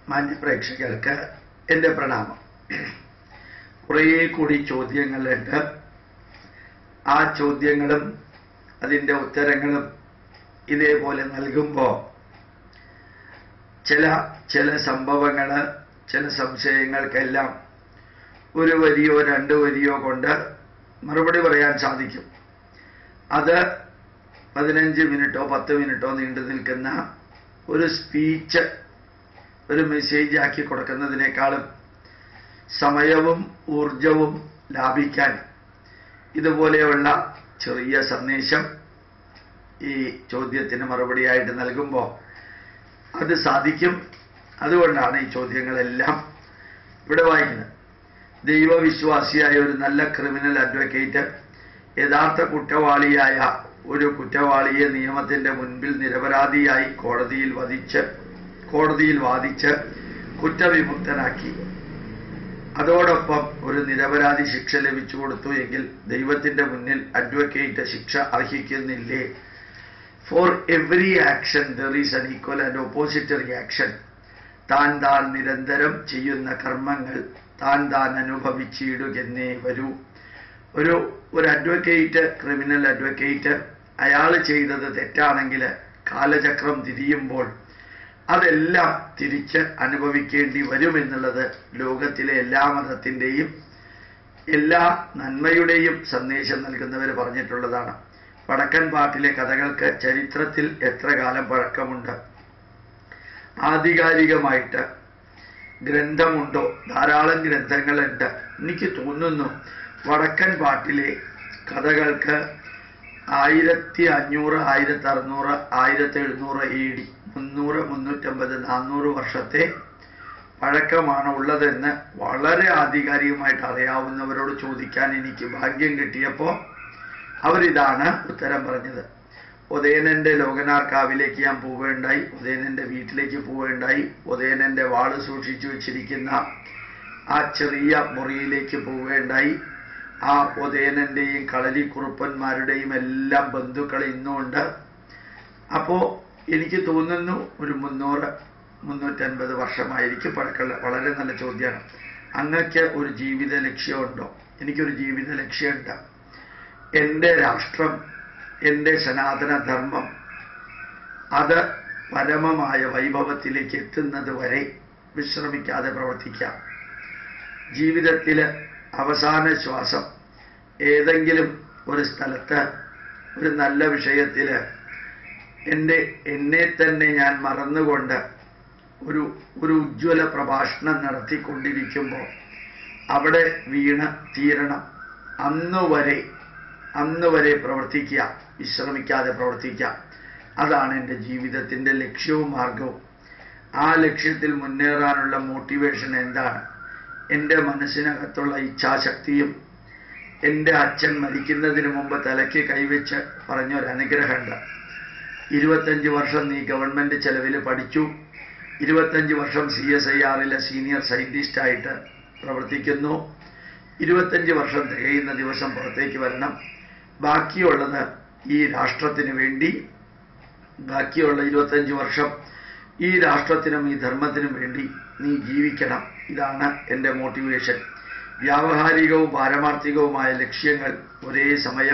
മാന്യ പ്രേക്ഷകർക്ക് എൻ്റെ പ്രണാമം കുറേ കൂടി ചോദ്യങ്ങളുണ്ട് ആ ചോദ്യങ്ങളും അതിൻ്റെ ഉത്തരങ്ങളും ഇതേപോലെ നൽകുമ്പോൾ ചില ചില സംഭവങ്ങൾ ചില സംശയങ്ങൾക്കെല്ലാം ഒരു വരിയോ രണ്ട് വരിയോ കൊണ്ട് മറുപടി പറയാൻ സാധിക്കും അത് പതിനഞ്ച് മിനിറ്റോ പത്ത് മിനിറ്റോ നീണ്ടു നിൽക്കുന്ന ഒരു സ്പീച്ച് ഒരു മെസ്സേജ് ആക്കി കൊടുക്കുന്നതിനേക്കാളും സമയവും ഊർജവും ലാഭിക്കാൻ ഇതുപോലെയുള്ള ചെറിയ സന്ദേശം ഈ ചോദ്യത്തിന് മറുപടിയായിട്ട് നൽകുമ്പോൾ അത് സാധിക്കും അതുകൊണ്ടാണ് ഈ ചോദ്യങ്ങളെല്ലാം ഇവിടെ വായിക്കുന്നത് ദൈവവിശ്വാസിയായ ഒരു നല്ല ക്രിമിനൽ അഡ്വക്കേറ്റ് യഥാർത്ഥ കുറ്റവാളിയായ ഒരു കുറ്റവാളിയെ നിയമത്തിന്റെ മുൻപിൽ നിരപരാധിയായി കോടതിയിൽ വധിച്ച് കോടതിയിൽ വാദിച്ച് കുറ്റവിമുക്തനാക്കി അതോടൊപ്പം ഒരു നിരപരാധി ശിക്ഷ ലഭിച്ചു കൊടുത്തു എങ്കിൽ ദൈവത്തിന്റെ മുന്നിൽ അഡ്വക്കേറ്റ് ശിക്ഷ അർഹിക്കുന്നില്ലേ for every action there is an equal and opposite reaction താൻ താൻ നിരന്തരം ചെയ്യുന്ന കർമ്മങ്ങൾ താൻ താൻ അനുഭവിച്ചിടുകെന്നേ വരൂ ഒരു ഒരു അഡ്വക്കേറ്റ് ക്രിമിനൽ അഡ്വക്കേറ്റ് അയാൾ ചെയ്തത് തെറ്റാണെങ്കിൽ കാലചക്രം തിരിയുമ്പോൾ അതെല്ലാം തിരിച്ച് അനുഭവിക്കേണ്ടി വരുമെന്നുള്ളത് ലോകത്തിലെ എല്ലാ മതത്തിൻ്റെയും എല്ലാ നന്മയുടെയും സന്ദേശം നൽകുന്നവർ പറഞ്ഞിട്ടുള്ളതാണ് വടക്കൻ പാട്ടിലെ കഥകൾക്ക് ചരിത്രത്തിൽ എത്ര കാലം പഴക്കമുണ്ട് ആധികാരികമായിട്ട് ഗ്രന്ഥമുണ്ടോ ധാരാളം ഗ്രന്ഥങ്ങളുണ്ട് എനിക്ക് തോന്നുന്നു വടക്കൻ പാട്ടിലെ കഥകൾക്ക് ആയിരത്തി അഞ്ഞൂറ് ആയിരത്തി അറുന്നൂറ് ആയിരത്തി എഴുന്നൂറ് എ ഡി മുന്നൂറ് മുന്നൂറ്റമ്പത് നാന്നൂറ് വർഷത്തെ പഴക്കമാണ് ഉള്ളതെന്ന് വളരെ ആധികാരികമായിട്ട് അറിയാവുന്നവരോട് ചോദിക്കാൻ എനിക്ക് ഭാഗ്യം കിട്ടിയപ്പോൾ അവരിതാണ് ഉത്തരം പറഞ്ഞത് ഉദയനന്റെ ലോകനാർക്കാവിലേക്ക് ഞാൻ പോവുകയുണ്ടായി ഉദയനന്റെ വീട്ടിലേക്ക് പോവുകയുണ്ടായി ഉദയനന്റെ വാള് സൂക്ഷിച്ചു വെച്ചിരിക്കുന്ന ആ ചെറിയ മുറിയിലേക്ക് പോവുകയുണ്ടായി ആ ഉദയനന്റെയും കളരിക്കുറുപ്പന്മാരുടെയും എല്ലാം ബന്ധുക്കൾ ഇന്നുണ്ട് അപ്പോ എനിക്ക് തോന്നുന്നു ഒരു മുന്നൂറ് മുന്നൂറ്റൻപത് വർഷമായിരിക്കും പഴക്കമുള്ള വളരെ നല്ല ചോദ്യമാണ് അങ്ങക്ക് ഒരു ജീവിത ലക്ഷ്യമുണ്ടോ എനിക്കൊരു ജീവിത ലക്ഷ്യമുണ്ട് എൻ്റെ രാഷ്ട്രം എൻ്റെ സനാതന ധർമ്മം അത് പരമമായ വൈഭവത്തിലേക്ക് എത്തുന്നത് വരെ വിശ്രമിക്കാതെ പ്രവർത്തിക്കാം ജീവിതത്തിൽ അവസാന ശ്വാസം ഏതെങ്കിലും ഒരു സ്ഥലത്ത് ഒരു നല്ല വിഷയത്തിൽ എൻ്റെ എന്നെ തന്നെ ഞാൻ മറന്നുകൊണ്ട് ഒരു ഒരു ഉജ്ജ്വല പ്രഭാഷണം നടത്തിക്കൊണ്ടിരിക്കുമ്പോൾ അവിടെ വീണ് തീരണം അന്ന് വരെ അന്ന് വരെ പ്രവർത്തിക്കുക വിശ്രമിക്കാതെ പ്രവർത്തിക്കുക അതാണ് എൻ്റെ ജീവിതത്തിൻ്റെ ലക്ഷ്യവും മാർഗവും ആ ലക്ഷ്യത്തിൽ മുന്നേറാനുള്ള മോട്ടിവേഷൻ എന്താണ് എൻ്റെ മനസ്സിനകത്തുള്ള ഇച്ഛാശക്തിയും എൻ്റെ അച്ഛൻ മരിക്കുന്നതിന് മുമ്പ് തലയ്ക്ക് കൈവച്ച് പറഞ്ഞൊരു അനുഗ്രഹമുണ്ട് ഇരുപത്തഞ്ച് വർഷം നീ ഗവൺമെൻറ് ചെലവിൽ പഠിച്ചു ഇരുപത്തഞ്ച് വർഷം സി എസ് ഐ ആറിലെ സീനിയർ സയൻറ്റിസ്റ്റായിട്ട് പ്രവർത്തിക്കുന്നു ഇരുപത്തഞ്ച് വർഷം തികയുന്ന ദിവസം പുറത്തേക്ക് വരണം ബാക്കിയുള്ളത് ഈ രാഷ്ട്രത്തിന് വേണ്ടി ബാക്കിയുള്ള ഇരുപത്തഞ്ച് വർഷം ഈ രാഷ്ട്രത്തിനും ഈ ധർമ്മത്തിനും വേണ്ടി നീ ജീവിക്കണം ഇതാണ് എൻ്റെ മോട്ടിവേഷൻ വ്യാവഹാരികവും പാരമാർത്ഥികവുമായ ലക്ഷ്യങ്ങൾ ഒരേ സമയം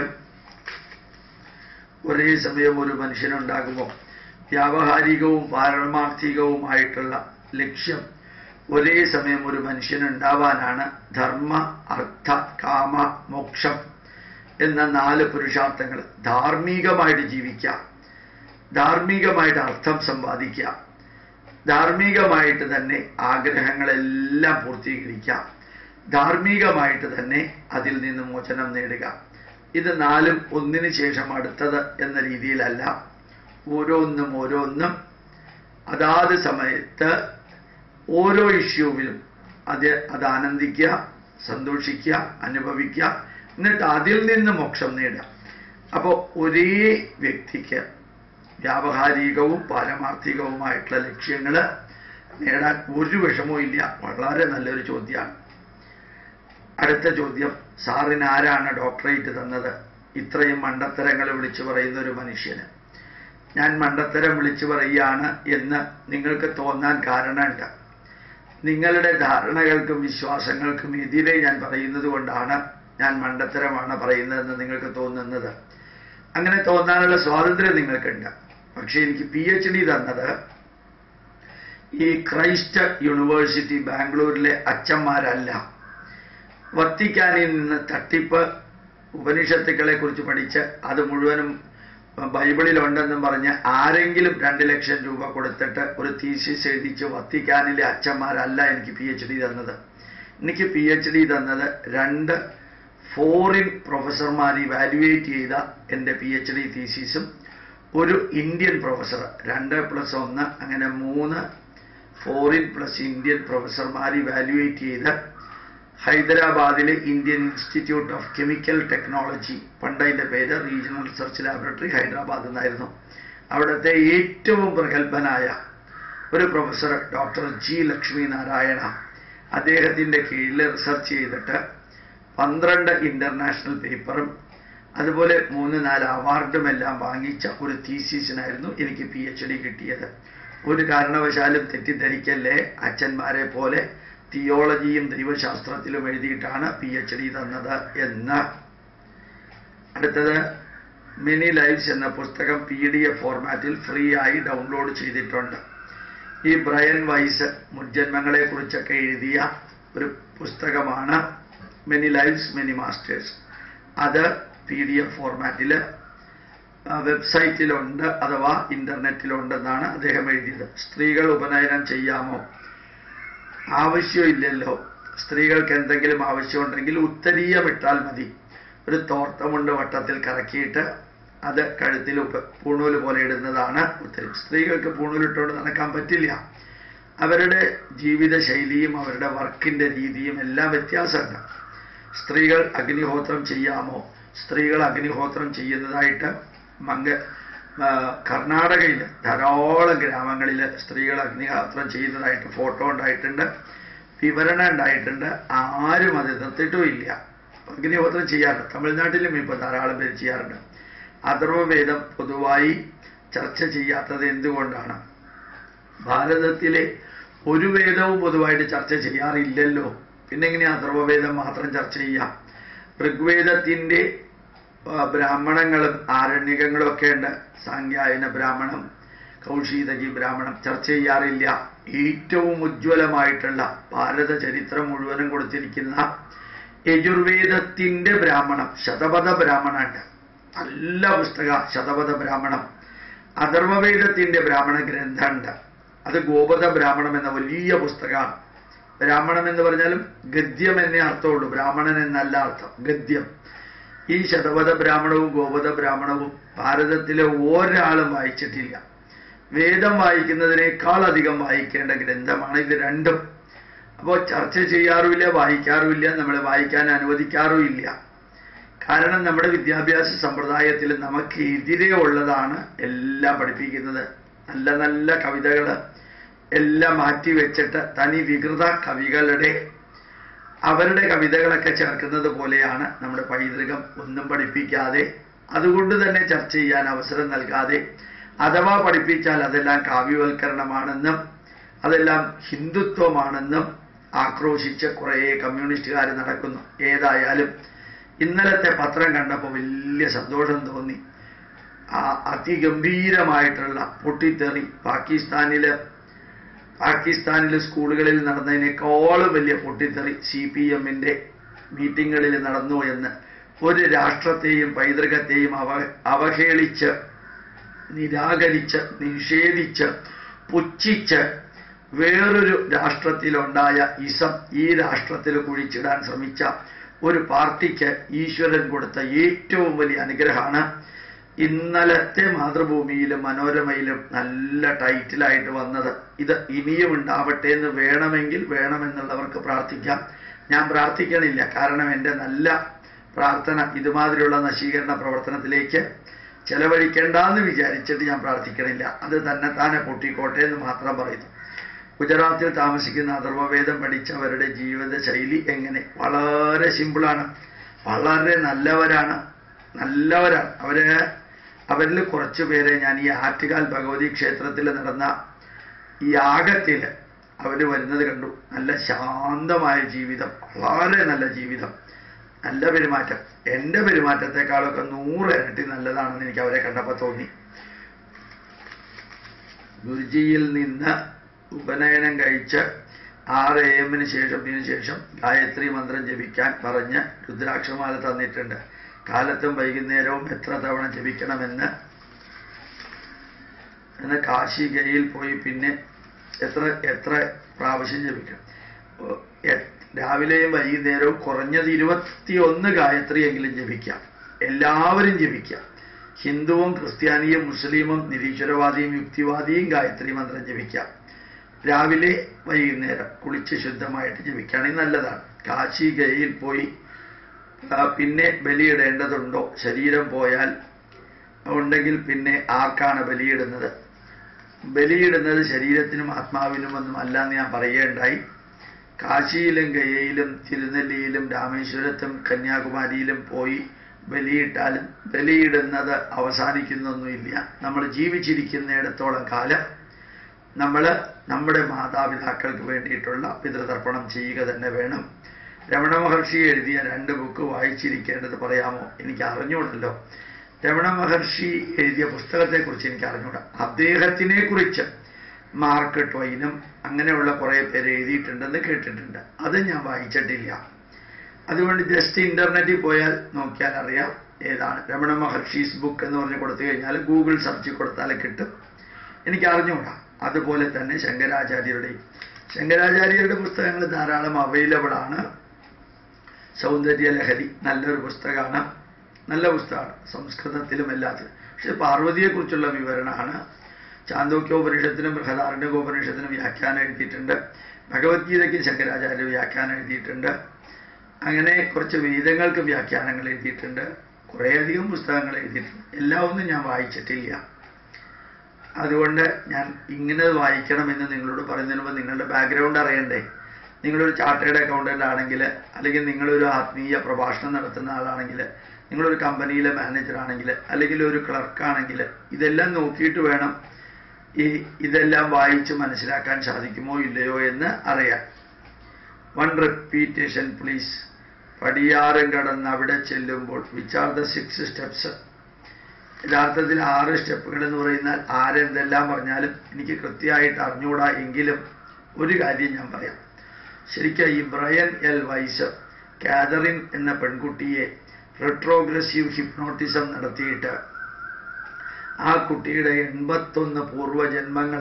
ഒരേ സമയം ഒരു മനുഷ്യനുണ്ടാകുമ്പോൾ വ്യാവഹാരികവും പാരമാർത്ഥികവുമായിട്ടുള്ള ലക്ഷ്യം ഒരേ സമയം ഒരു മനുഷ്യനുണ്ടാവാനാണ് ധർമ്മ അർത്ഥ കാമ മോക്ഷം എന്ന നാല് പുരുഷാർത്ഥങ്ങൾ ധാർമ്മികമായിട്ട് ജീവിക്കാം ധാർമ്മികമായിട്ട് അർത്ഥം സമ്പാദിക്കാം ധാർമ്മികമായിട്ട് തന്നെ ആഗ്രഹങ്ങളെല്ലാം പൂർത്തീകരിക്കാം ധാർമ്മികമായിട്ട് തന്നെ അതിൽ നിന്ന് മോചനം നേടുക ഇത് നാലും ഒന്നിനു ശേഷം അടുത്തത് എന്ന രീതിയിലല്ല ഓരോന്നും ഓരോന്നും അതാത് സമയത്ത് ഓരോ ഇഷ്യൂവിലും അത് അത് ആനന്ദിക്കുക സന്തോഷിക്കുക അനുഭവിക്കുക എന്നിട്ട് അതിൽ നിന്ന് മോക്ഷം നേടുക അപ്പോൾ ഒരേ വ്യക്തിക്ക് വ്യാവഹാരികവും പാരമാർത്ഥികവുമായിട്ടുള്ള ലക്ഷ്യങ്ങൾ നേടാൻ ഒരു വിഷമവും ഇല്ല വളരെ നല്ലൊരു ചോദ്യമാണ് അടുത്ത ചോദ്യം സാറിന് ആരാണ് ഡോക്ടറേറ്റ് തന്നത് ഇത്രയും മണ്ടത്തരങ്ങൾ വിളിച്ചു പറയുന്ന ഒരു മനുഷ്യന് ഞാൻ മണ്ടത്തരം വിളിച്ചു പറയുകയാണ് എന്ന് നിങ്ങൾക്ക് തോന്നാൻ കാരണമുണ്ട് നിങ്ങളുടെ ധാരണകൾക്കും വിശ്വാസങ്ങൾക്കും എതിരെ ഞാൻ പറയുന്നത് കൊണ്ടാണ് ഞാൻ മണ്ടത്തരമാണ് പറയുന്നതെന്ന് നിങ്ങൾക്ക് തോന്നുന്നത് അങ്ങനെ തോന്നാനുള്ള സ്വാതന്ത്ര്യം നിങ്ങൾക്കുണ്ട് പക്ഷെ എനിക്ക് പി എച്ച് ഡി തന്നത് ഈ ക്രൈസ്റ്റ് യൂണിവേഴ്സിറ്റി ബാംഗ്ലൂരിലെ അച്ഛന്മാരല്ല വത്തിക്കാനിൽ നിന്ന് തട്ടിപ്പ് ഉപനിഷത്തുക്കളെ കുറിച്ച് പഠിച്ച് അത് മുഴുവനും ബൈബിളിലുണ്ടെന്നും പറഞ്ഞ് ആരെങ്കിലും രണ്ട് ലക്ഷം രൂപ കൊടുത്തിട്ട് ഒരു തീസിസ് എഴുതിച്ച് വത്തിക്കാനിലെ അച്ഛന്മാരല്ല എനിക്ക് പി എച്ച് ഡി തന്നത് എനിക്ക് പി എച്ച് ഡി തന്നത് രണ്ട് ഫോറിൻ പ്രൊഫസർമാർ ഇവാലുവേറ്റ് ചെയ്ത എൻ്റെ പി എച്ച് ഡി തീസിസും ഒരു ഇന്ത്യൻ പ്രൊഫസർ രണ്ട് പ്ലസ് ഒന്ന് അങ്ങനെ മൂന്ന് ഫോറിൻ പ്ലസ് ഇന്ത്യൻ പ്രൊഫസർമാർ ഇവാലുവേറ്റ് ചെയ്ത് ഹൈദരാബാദിലെ Indian institute of chemical technology പണ്ട് അതിൻ്റെ പേര് റീജിയണൽ റിസർച്ച് ലാബറട്ടറി ഹൈദരാബാദ് എന്നായിരുന്നു അവിടുത്തെ ഏറ്റവും പ്രഗത്ഭനായ ഒരു professor doctor G Lakshmi Narayana അദ്ദേഹത്തിൻ്റെ കീഴിൽ റിസർച്ച് ചെയ്തിട്ട് പന്ത്രണ്ട് ഇൻ്റർനാഷണൽ പേപ്പറും അതുപോലെ മൂന്ന് നാല് അവാർഡും എല്ലാം വാങ്ങിച്ച ഒരു തീസീസിനായിരുന്നു എനിക്ക് പി എച്ച് ഡി കിട്ടിയത് ഒരു കാരണവശാലും തെറ്റിദ്ധരിക്കല്ലേ അച്ഛന്മാരെ പോലെ തിയോളജിയും ദൈവശാസ്ത്രത്തിലും എഴുതിയിട്ടാണ് പി എച്ച് ഡി തന്നത് എന്ന് അടുത്തത് മിനി ലൈഫ്സ് എന്ന പുസ്തകം പി ഡി എഫ് ഫോർമാറ്റിൽ ഫ്രീ ആയി ഡൗൺലോഡ് ചെയ്തിട്ടുണ്ട് ഈ ബ്രയൻ വൈസ് മുൻജന്മങ്ങളെ കുറിച്ചൊക്കെ എഴുതിയ ഒരു പുസ്തകമാണ് മെനി ലൈഫ്സ് മെനി മാസ്റ്റേഴ്സ് അത് പി ഡി എഫ് ഫോർമാറ്റിൽ വെബ്സൈറ്റിലുണ്ട് അഥവാ ഇന്റർനെറ്റിലുണ്ടെന്നാണ് അദ്ദേഹം എഴുതിയത് സ്ത്രീകൾ ഉപനയനം ചെയ്യാമോ ആവശ്യമില്ലല്ലോ സ്ത്രീകൾക്ക് എന്തെങ്കിലും ആവശ്യമുണ്ടെങ്കിൽ ഉത്തരീയമിട്ടാൽ മതി ഒരു തോർത്തമുണ്ട് വട്ടത്തിൽ കറക്കിയിട്ട് അത് കഴുത്തിൽ ഉപ്പ് പൂണൂല് പോലെ ഇടുന്നതാണ് ഉത്തരി സ്ത്രീകൾക്ക് പൂണൂലിട്ടുകൊണ്ട് നടക്കാൻ പറ്റില്ല അവരുടെ ജീവിതശൈലിയും അവരുടെ വർക്കിന്റെ രീതിയും എല്ലാം വ്യത്യാസമുണ്ട് സ്ത്രീകൾ അഗ്നിഹോത്രം ചെയ്യാമോ സ്ത്രീകൾ അഗ്നിഹോത്രം ചെയ്യുന്നതായിട്ട് മംഗ ആ, കർണാടകയിൽ ധാരാളം ഗ്രാമങ്ങളിൽ സ്ത്രീകൾ അഗ്നിഹോത്രം ചെയ്യുന്നതായിട്ട് ഫോട്ടോ ഉണ്ടായിട്ടുണ്ട് വിവരണം ഉണ്ടായിട്ടുണ്ട് ആരും അത് എതിർത്തിട്ടുമില്ല അഗ്നിഹോത്രം ചെയ്യാറുണ്ട് തമിഴ്നാട്ടിലും ഇപ്പോൾ ധാരാളം പേര് ചെയ്യാറുണ്ട് അഥർവവേദം പൊതുവായി ചർച്ച ചെയ്യാത്തത് എന്തുകൊണ്ടാണ് ഭാരതത്തിലെ ഒരു വേദവും പൊതുവായിട്ട് ചർച്ച ചെയ്യാറില്ലല്ലോ പിന്നെ എങ്ങനെയാ അഥർവവേദം മാത്രം ചർച്ച ചെയ്യാം ഋഗ്വേദത്തിന്റെ ആ, ബ്രാഹ്മണങ്ങളും ആരണ്യകങ്ങളും ഒക്കെ ഉണ്ട് സാങ്യായന ബ്രാഹ്മണം കൗശീതകി ബ്രാഹ്മണം ചർച്ച ചെയ്യാറില്ല ഏറ്റവും ഉജ്ജ്വലമായിട്ടുള്ള ഭാരത ചരിത്രം മുഴുവനും കൊടുത്തിരിക്കുന്ന യജുർവേദത്തിന്റെ ബ്രാഹ്മണം ശതപഥ ബ്രാഹ്മണുണ്ട് നല്ല പുസ്തക ശതപഥ ബ്രാഹ്മണം അഥർവവേദത്തിന്റെ ബ്രാഹ്മണ ഗ്രന്ഥമുണ്ട് അത് ഗോപത ബ്രാഹ്മണം എന്ന വലിയ പുസ്തകമാണ് ബ്രാഹ്മണം എന്ന് പറഞ്ഞാലും ഗദ്യം എന്നേ അർത്ഥമുള്ളൂ ബ്രാഹ്മണൻ എന്നല്ല അർത്ഥം ഗദ്യം ഈ ശതപഥ ബ്രാഹ്മണവും ഗോപത ബ്രാഹ്മണവും ഭാരതത്തിലെ ഒരാളും വായിച്ചിട്ടില്ല വേദം വായിക്കുന്നതിനേക്കാൾ അധികം വായിക്കേണ്ട ഗ്രന്ഥമാണ് ഇത് രണ്ടും അപ്പോൾ ചർച്ച ചെയ്യാറുമില്ല വായിക്കാറുമില്ല നമ്മളെ വായിക്കാൻ അനുവദിക്കാറുമില്ല കാരണം നമ്മുടെ വിദ്യാഭ്യാസ സമ്പ്രദായത്തിൽ നമുക്ക് എതിരെ ഉള്ളതാണ് എല്ലാം പഠിപ്പിക്കുന്നത് നല്ല നല്ല കവിതകൾ എല്ലാം മാറ്റി വെച്ചിട്ട് തനി വികൃത കവികളുടെ അവരുടെ കവിതകളൊക്കെ ചേർക്കുന്നത് പോലെയാണ് നമ്മുടെ പൈതൃകം ഒന്നും പഠിപ്പിക്കാതെ അതുകൊണ്ട് തന്നെ ചർച്ച ചെയ്യാൻ അവസരം നൽകാതെ അഥവാ പഠിപ്പിച്ചാൽ അതെല്ലാം കാവ്യവൽക്കരണമാണെന്നും അതെല്ലാം ഹിന്ദുത്വമാണെന്നും ആക്രോശിച്ച് കുറേ കമ്മ്യൂണിസ്റ്റുകാർ നടക്കുന്നു ഏതായാലും ഇന്നലത്തെ പത്രം കണ്ടപ്പോൾ വലിയ സന്തോഷം തോന്നി ആ അതിഗംഭീരമായിട്ടുള്ള പൊട്ടിത്തെറി പാകിസ്ഥാനില് പാകിസ്ഥാനിൽ സ്കൂളുകളിൽ നടന്നതിനേക്കാളും വലിയ പൊട്ടിത്തെറി സി പി എമ്മിൻ്റെ മീറ്റിങ്ങുകളിൽ നടന്നു എന്ന് ഒരു രാഷ്ട്രത്തെയും പൈതൃകത്തെയും അവ അവഹേളിച്ച് നിരാകരിച്ച് നിഷേധിച്ച് പുച്ഛിച്ച് വേറൊരു രാഷ്ട്രത്തിലുണ്ടായ ഇസം ഈ രാഷ്ട്രത്തിൽ കുഴിച്ചിടാൻ ശ്രമിച്ച ഒരു പാർട്ടിക്ക് ഈശ്വരൻ കൊടുത്ത ഏറ്റവും വലിയ അനുഗ്രഹമാണ് ഇന്നലത്തെ മാതൃഭൂമിയിലും മനോരമയിലും നല്ല ടൈറ്റിലായിട്ട് വന്നത് ഇത് ഇനിയും ഉണ്ടാവട്ടെ എന്ന് വേണമെങ്കിൽ വേണമെന്നുള്ളവർക്ക് പ്രാർത്ഥിക്കാം ഞാൻ പ്രാർത്ഥിക്കണില്ല കാരണം എൻ്റെ നല്ല പ്രാർത്ഥന ഇതുമാതിരിയുള്ള നശീകരണ പ്രവർത്തനത്തിലേക്ക് ചെലവഴിക്കേണ്ടെന്ന് വിചാരിച്ചിട്ട് ഞാൻ പ്രാർത്ഥിക്കണില്ല അത് തന്നെ താനെ പൊട്ടിക്കോട്ടെ എന്ന് മാത്രം പറയുന്നു ഗുജറാത്തിൽ താമസിക്കുന്ന അഥർവവേദം പഠിച്ചവരുടെ ജീവിത ശൈലി എങ്ങനെ വളരെ സിമ്പിളാണ് വളരെ നല്ലവരാണ് നല്ലവരാണ് അവര് അവരിൽ കുറച്ചു പേരെ ഞാൻ ഈ ആറ്റുകാൽ ഭഗവതി ക്ഷേത്രത്തിൽ നടന്ന യാഗത്തിൽ അവർ വരുന്നത് കണ്ടു നല്ല ശാന്തമായ ജീവിതം വളരെ നല്ല ജീവിതം നല്ല പെരുമാറ്റം എൻ്റെ പെരുമാറ്റത്തെക്കാളൊക്കെ നൂറ് ഇരട്ടി നല്ലതാണെന്ന് എനിക്ക് അവരെ കണ്ടപ്പോൾ തോന്നി ഗുരുജിയിൽ നിന്ന് ഉപനയനം കഴിച്ച് ആറ് എ എമ്മിന് ശേഷം ഇതിനു ശേഷം ഗായത്രി മന്ത്രം ജപിക്കാൻ പറഞ്ഞ് രുദ്രാക്ഷമാല തന്നിട്ടുണ്ട് കാലത്തും വൈകുന്നേരവും എത്ര തവണ ജപിക്കണമെന്ന് എന്ന് കാശികയിൽ പോയി പിന്നെ എത്ര എത്ര പ്രാവശ്യം ജപിക്കണം ഓ, എ- രാവിലെയും വൈകുന്നേരവും കുറഞ്ഞത് ഇരുപത്തിയൊന്ന് ഗായത്രിയെങ്കിലും ജപിക്കാം എല്ലാവരും ജപിക്കാം ഹിന്ദുവും ക്രിസ്ത്യാനിയും മുസ്ലിമും നിരീശ്വരവാദിയും യുക്തിവാദിയും ഗായത്രി മന്ത്രം ജപിക്കാം രാവിലെ വൈകുന്നേരം കുളിച്ച് ശുദ്ധമായിട്ട് ജപിക്കുകയാണെങ്കിൽ നല്ലതാണ് കാശി ഗയയിൽ പോയി ആ, പിന്നെ ബലിയിടേണ്ടതുണ്ടോ ശരീരം പോയാൽ ഉണ്ടെങ്കിൽ പിന്നെ ആർക്കാണ് ബലിയിടുന്നത് ബലിയിടുന്നത് ശരീരത്തിനും ആത്മാവിനും ഒന്നും അല്ലെന്ന് ഞാൻ പറയുകയുണ്ടായി കാശിയിലും ഗയയിലും തിരുനെല്ലിയിലും രാമേശ്വരത്തും കന്യാകുമാരിയിലും പോയി ബലിയിട്ടാലും ബലിയിടുന്നത് അവസാനിക്കുന്നൊന്നുമില്ല നമ്മൾ ജീവിച്ചിരിക്കുന്നിടത്തോളം കാലം നമ്മൾ നമ്മുടെ മാതാപിതാക്കൾക്ക് വേണ്ടിയിട്ടുള്ള പിതൃതർപ്പണം ചെയ്യുക തന്നെ വേണം രമണ മഹർഷി എഴുതിയ രണ്ട് ബുക്ക് വായിച്ചിരിക്കേണ്ടത് പറയാമോ എനിക്ക് അറിഞ്ഞൂടല്ലോ രമണ മഹർഷി എഴുതിയ പുസ്തകത്തെക്കുറിച്ച് എനിക്ക് അറിഞ്ഞൂടാ അദ്ദേഹത്തിനെ കുറിച്ച് മാർക്ക് ട്വൈനും അങ്ങനെയുള്ള കുറേ പേര് എഴുതിയിട്ടുണ്ടെന്ന് കേട്ടിട്ടുണ്ട് അത് ഞാൻ വായിച്ചിട്ടില്ല അതുകൊണ്ട് ജസ്റ്റ് ഇന്റർനെറ്റിൽ പോയാൽ നോക്കിയാൽ അറിയാം ഏതാണ് രമണ മഹർഷീസ് ബുക്ക് എന്ന് പറഞ്ഞ് കൊടുത്തു കഴിഞ്ഞാൽ ഗൂഗിൾ സെർച്ച് കൊടുത്താൽ കിട്ടും എനിക്ക് അറിഞ്ഞുകൂടാ അതുപോലെ തന്നെ ശങ്കരാചാര്യരുടെയും ശങ്കരാചാര്യരുടെ പുസ്തകങ്ങൾ ധാരാളം അവൈലബിൾ ആണ് സൗന്ദര്യ ലഹരി നല്ലൊരു പുസ്തകമാണ് നല്ല പുസ്തകമാണ് സംസ്കൃതത്തിലും എല്ലാത്തിലും പക്ഷെ പാർവതിയെക്കുറിച്ചുള്ള വിവരണമാണ് ചാന്തോക്യോപനിഷത്തിനും ബൃഹദാരണ്യകോപനിഷത്തിനും വ്യാഖ്യാനം എഴുതിയിട്ടുണ്ട് ഭഗവത്ഗീതയ്ക്ക് ശങ്കരാചാര്യ വ്യാഖ്യാനം എഴുതിയിട്ടുണ്ട് അങ്ങനെ കുറച്ച് വേദങ്ങൾക്ക് വ്യാഖ്യാനങ്ങൾ എഴുതിയിട്ടുണ്ട് കുറേയധികം പുസ്തകങ്ങൾ എഴുതിയിട്ടുണ്ട് എല്ലാം ഒന്നും ഞാൻ വായിച്ചിട്ടില്ല അതുകൊണ്ട് ഞാൻ ഇങ്ങനെ വായിക്കണമെന്ന് നിങ്ങളോട് പറയുന്നതിന് മുമ്പ് നിങ്ങളുടെ ബാക്ക്ഗ്രൗണ്ട് അറിയണ്ടേ നിങ്ങളൊരു ചാർട്ടേഡ് അക്കൗണ്ടന്റ് ആണെങ്കിൽ അല്ലെങ്കിൽ നിങ്ങളൊരു ആത്മീയ പ്രഭാഷണം നടത്തുന്ന ആളാണെങ്കിൽ നിങ്ങളൊരു കമ്പനിയിലെ മാനേജർ ആണെങ്കിൽ അല്ലെങ്കിൽ ഒരു ക്ലർക്കാണെങ്കിൽ ഇതെല്ലാം നോക്കിയിട്ട് വേണം ഈ ഇതെല്ലാം വായിച്ച് മനസ്സിലാക്കാൻ സാധിക്കുമോ ഇല്ലയോ എന്ന് അറിയാൻ വൺ റിപ്പീറ്റേഷൻ പ്ലീസ് പടിയാറും കടന്ന് അവിടെ ചെല്ലുമ്പോൾ which are the six steps യഥാർത്ഥത്തിൽ ആറ് സ്റ്റെപ്പുകൾ എന്ന് പറയുന്നാൽ ആരെന്തെല്ലാം പറഞ്ഞാലും എനിക്ക് കൃത്യമായിട്ട് അറിഞ്ഞുകൂടാ എങ്കിലും ഒരു കാര്യം ഞാൻ പറയാം ശരിക്കും ഈ ബ്രയൻ എൽ വൈസ് കാതറിൻ എന്ന പെൺകുട്ടിയെ റിട്രോഗ്രസീവ് ഹിപ്നോട്ടിസം നടത്തിയിട്ട് ആ കുട്ടിയുടെ എൺപത്തൊന്ന് പൂർവ്വജന്മങ്ങൾ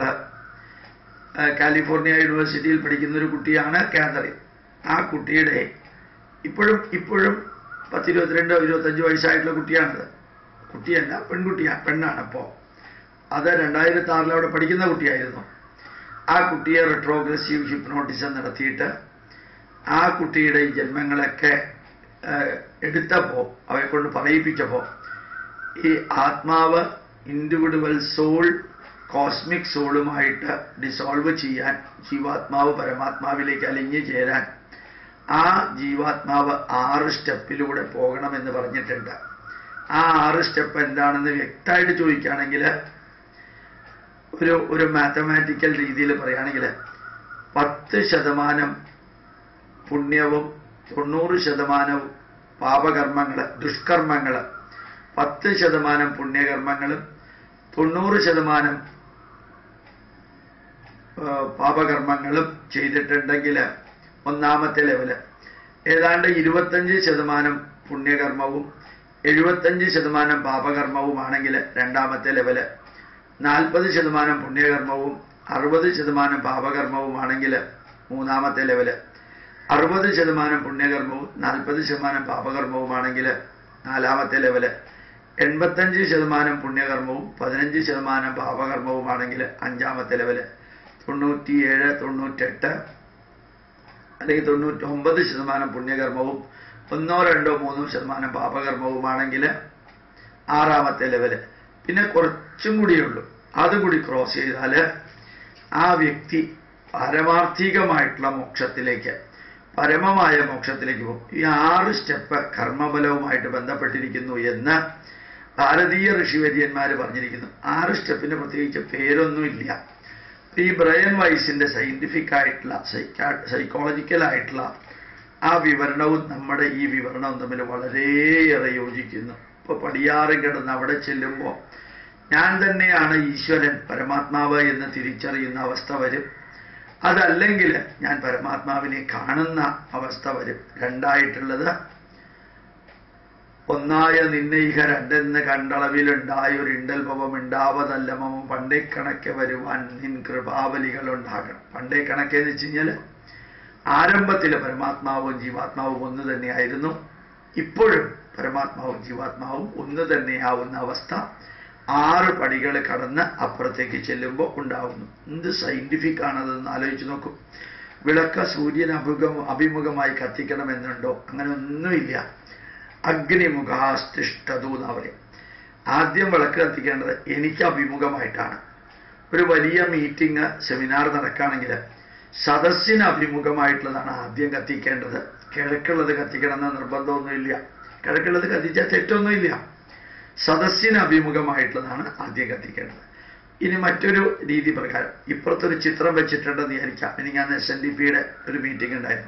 കാലിഫോർണിയ യൂണിവേഴ്സിറ്റിയിൽ പഠിക്കുന്ന ഒരു കുട്ടിയാണ് കാതറിൻ ആ കുട്ടിയുടെ ഇപ്പോഴും ഇപ്പോഴും പത്തിരുപത്തിരണ്ടോ ഇരുപത്തഞ്ചോ വയസ്സായിട്ടുള്ള കുട്ടിയാണത് കുട്ടിയല്ല പെൺകുട്ടിയാണ് പെണ്ണാണ് അപ്പോൾ അത് രണ്ടായിരത്തി ആറിൽ അവിടെ പഠിക്കുന്ന കുട്ടിയായിരുന്നു ആ കുട്ടിയെ റിട്രോഗ്രസീവ് ഹിപ്നോട്ടിസം നടത്തിയിട്ട് ആ കുട്ടിയുടെ ഈ ജന്മങ്ങളൊക്കെ എടുത്തപ്പോൾ അവരെ കൊണ്ട് പറയിപ്പിച്ചപ്പോൾ ഈ ആത്മാവ് ഇൻഡിവിഡുവൽ സോൾ കോസ്മിക് സോളുമായിട്ട് ഡിസോൾവ് ചെയ്യാൻ ജീവാത്മാവ് പരമാത്മാവിലേക്ക് അലിഞ്ഞു ചേരാൻ ആ ജീവാത്മാവ് ആറ് സ്റ്റെപ്പിലൂടെ പോകണമെന്ന് പറഞ്ഞിട്ടുണ്ട് ആ ആറ് സ്റ്റെപ്പ് എന്താണെന്ന് വ്യക്തമായിട്ട് ചോദിക്കുകയാണെങ്കിൽ ഒരു ഒരു മാത്തമാറ്റിക്കൽ രീതിയിൽ പറയുകയാണെങ്കിൽ പത്ത് ശതമാനം പുണ്യവും തൊണ്ണൂറ് ശതമാനവും പാപകർമ്മങ്ങൾ ദുഷ്കർമ്മങ്ങൾ പത്ത് ശതമാനം പുണ്യകർമ്മങ്ങളും തൊണ്ണൂറ് ശതമാനം ആ, പാപകർമ്മങ്ങളും ചെയ്തിട്ടുണ്ടെങ്കിൽ ഒന്നാമത്തെ ലെവല് ഏതാണ്ട് ഇരുപത്തഞ്ച് ശതമാനം പുണ്യകർമ്മവും എഴുപത്തഞ്ച് ശതമാനം പാപകർമ്മവുമാണെങ്കിൽ രണ്ടാമത്തെ ലെവല് നാൽപ്പത് ശതമാനം പുണ്യകർമ്മവും അറുപത് ശതമാനം പാപകർമ്മവുമാണെങ്കിൽ മൂന്നാമത്തെ ലെവല് അറുപത് ശതമാനം പുണ്യകർമ്മവും നാൽപ്പത് ശതമാനം പാപകർമ്മവുമാണെങ്കിൽ നാലാമത്തെ ലെവല് എൺപത്തഞ്ച് ശതമാനം പുണ്യകർമ്മവും പതിനഞ്ച് ശതമാനം പാപകർമ്മവുമാണെങ്കിൽ അഞ്ചാമത്തെ ലെവല് തൊണ്ണൂറ്റിയേഴ് തൊണ്ണൂറ്റെട്ട് അല്ലെങ്കിൽ തൊണ്ണൂറ്റൊമ്പത് ശതമാനം പുണ്യകർമ്മവും ഒന്നോ രണ്ടോ മൂന്നോ ശതമാനം പാപകർമ്മവുമാണെങ്കിൽ ആറാമത്തെ ലെവല് പിന്നെ കുറച്ചും കൂടിയേ ഉള്ളൂ അതും കൂടി ക്രോസ് ചെയ്താൽ ആ വ്യക്തി പാരമാർത്ഥികമായിട്ടുള്ള മോക്ഷത്തിലേക്ക് പരമമായ മോക്ഷത്തിലേക്ക് പോകും ഈ ആറ് സ്റ്റെപ്പ് കർമ്മബലവുമായിട്ട് ബന്ധപ്പെട്ടിരിക്കുന്നു എന്ന് ഭാരതീയ ഋഷിവര്യന്മാർ പറഞ്ഞിരിക്കുന്നു ആറ് സ്റ്റെപ്പിന് പ്രത്യേകിച്ച് പേരൊന്നുമില്ല ഈ ബ്രയൻ വൈസിന്റെ സയന്റിഫിക് ആയിട്ടുള്ള സൈക്കോളജിക്കൽ ആയിട്ടുള്ള ആ വിവരണവും നമ്മുടെ ഈ വിവരണവും തമ്മിൽ വളരെയേറെ യോജിക്കുന്നു ഇപ്പൊ പടിയാറ് കിടന്ന് അവിടെ ചെല്ലുമ്പോൾ ഞാൻ തന്നെയാണ് ഈശ്വരൻ പരമാത്മാവ് എന്ന് തിരിച്ചറിയുന്ന അവസ്ഥ വരും അതല്ലെങ്കിൽ ഞാൻ പരമാത്മാവിനെ കാണുന്ന അവസ്ഥ വരും രണ്ടായിട്ടുള്ളത് ഒന്നായ നിന്നയിക രണ്ടെന്ന് കണ്ടളവിലുണ്ടായ ഒരു ഇണ്ടൽഭവം ഉണ്ടാവതല്ലമോ പണ്ടേ കണക്കെ വരുവാൻ നിൻ കൃപാവലികൾ ഉണ്ടാകണം പണ്ടേ കണക്കെന്ന് വെച്ച് കഴിഞ്ഞാൽ ആരംഭത്തിൽ പരമാത്മാവും ജീവാത്മാവും ഒന്ന് തന്നെയായിരുന്നു ഇപ്പോഴും പരമാത്മാവും ജീവാത്മാവും ഒന്ന് തന്നെയാവുന്ന അവസ്ഥ ആറ് പടികൾ കടന്ന് അപ്പുറത്തേക്ക് ചെല്ലുമ്പോൾ ഉണ്ടാവുന്നു എന്ത് സയന്റിഫിക് ആണതെന്ന് ആലോചിച്ച് നോക്കൂ വിളക്ക സൂര്യൻ അഭിമുഖം അഭിമുഖമായി കത്തിക്കണമെന്നുണ്ടോ അങ്ങനെ ഒന്നുമില്ല അഗ്നിമുഖാസ്തിഷ്ഠതു എന്നാ പറയും ആദ്യം വിളക്ക് കത്തിക്കേണ്ടത് എനിക്ക് അഭിമുഖമായിട്ടാണ് ഒരു വലിയ മീറ്റിംഗ് സെമിനാർ നടക്കുകയാണെങ്കിൽ സദസ്സിന് അഭിമുഖമായിട്ടുള്ളതാണ് ആദ്യം കത്തിക്കേണ്ടത് കിഴക്കുള്ളത് കത്തിക്കണമെന്ന് നിർബന്ധമൊന്നുമില്ല കിഴക്കുള്ളത് കത്തിച്ചാൽ തെറ്റൊന്നുമില്ല സദസ്സിന് അഭിമുഖമായിട്ടുള്ളതാണ് ആദ്യം കത്തിക്കേണ്ടത് ഇനി മറ്റൊരു രീതി പ്രകാരം ഇപ്പുറത്തൊരു ചിത്രം വെച്ചിട്ടുണ്ടെന്ന് വിചാരിക്കാം ഇനി ഞാൻ എസ് എൻ ഡി പിയുടെ ഒരു മീറ്റിംഗ് ഉണ്ടായിരുന്നു